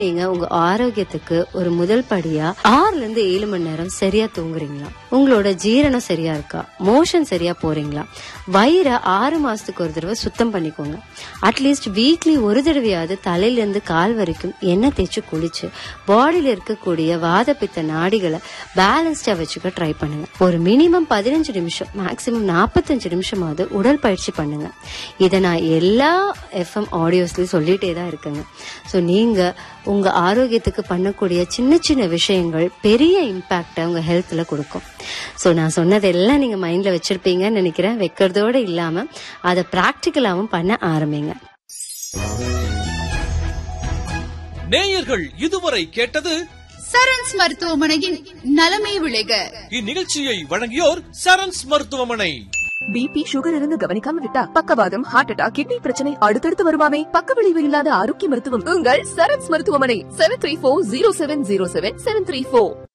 நீங்க உங்க ஆரோக்கியத்துக்கு ஒரு முதல் படியா ஆறுல இருந்து ஏழு மணி நேரம் சரியா தூங்குறீங்களா உங்களோட ஜீரணம் சரியா இருக்கா மோஷன் சரியா போறீங்களா வயிறை ஆறு மாசத்துக்கு ஒரு தடவை சுத்தம் பண்ணிக்கோங்க அட்லீஸ்ட் வீக்லி ஒரு தடவையாவது தலையில இருந்து கால் வரைக்கும் எண்ணெய் தேய்ச்சி குளிச்சு பாடியில இருக்கக்கூடிய வாத பித்த நாடிகளை பேலன்ஸ்டா வச்சுக்க ட்ரை பண்ணுங்க ஒரு மினிமம் பதினஞ்சு நிமிஷம் மேக்சிமம் நாற்பத்தஞ்சு நிமிஷமாவது உடல் பயிற்சி பண்ணுங்க இதை நான் எல்லா எஃப்எம் ஆடியோஸ்லயும் சொல்லிட்டே தான் இருக்கேங்க ஸோ நீங்க உங்க ஆரோக்கியத்துக்கு பண்ணக்கூடிய சின்ன சின்ன விஷயங்கள் பெரிய இம்பாக்டை உங்க ஹெல்த்ல கொடுக்கும் ஸோ நான் சொன்னதெல்லாம் நீங்க மைண்ட்ல வச்சிருப்பீங்கன்னு நினைக்கிறேன் வைக்கிறதோட இல்லாம அதை ப்ராக்டிக்கலாவும் பண்ண ஆரம்பிங்க நேயர்கள் இதுவரை கேட்டது சரண்ஸ் மருத்துவமனையின் நலமே விளைக இந்நிகழ்ச்சியை வழங்கியோர் சரண்ஸ் மருத்துவமனை பிபி சுகர் இருந்து கவனிக்காம விட்டா பக்கவாதம் ஹார்ட் அட்டாக் கிட்னி பிரச்சனை அடுத்தடுத்து வருமாமே பக்க விளைவு இல்லாத ஆரோக்கிய மருத்துவம் உங்கள் சரண்ஸ் மருத்துவமனை seven three four zero seven zero seven seven three four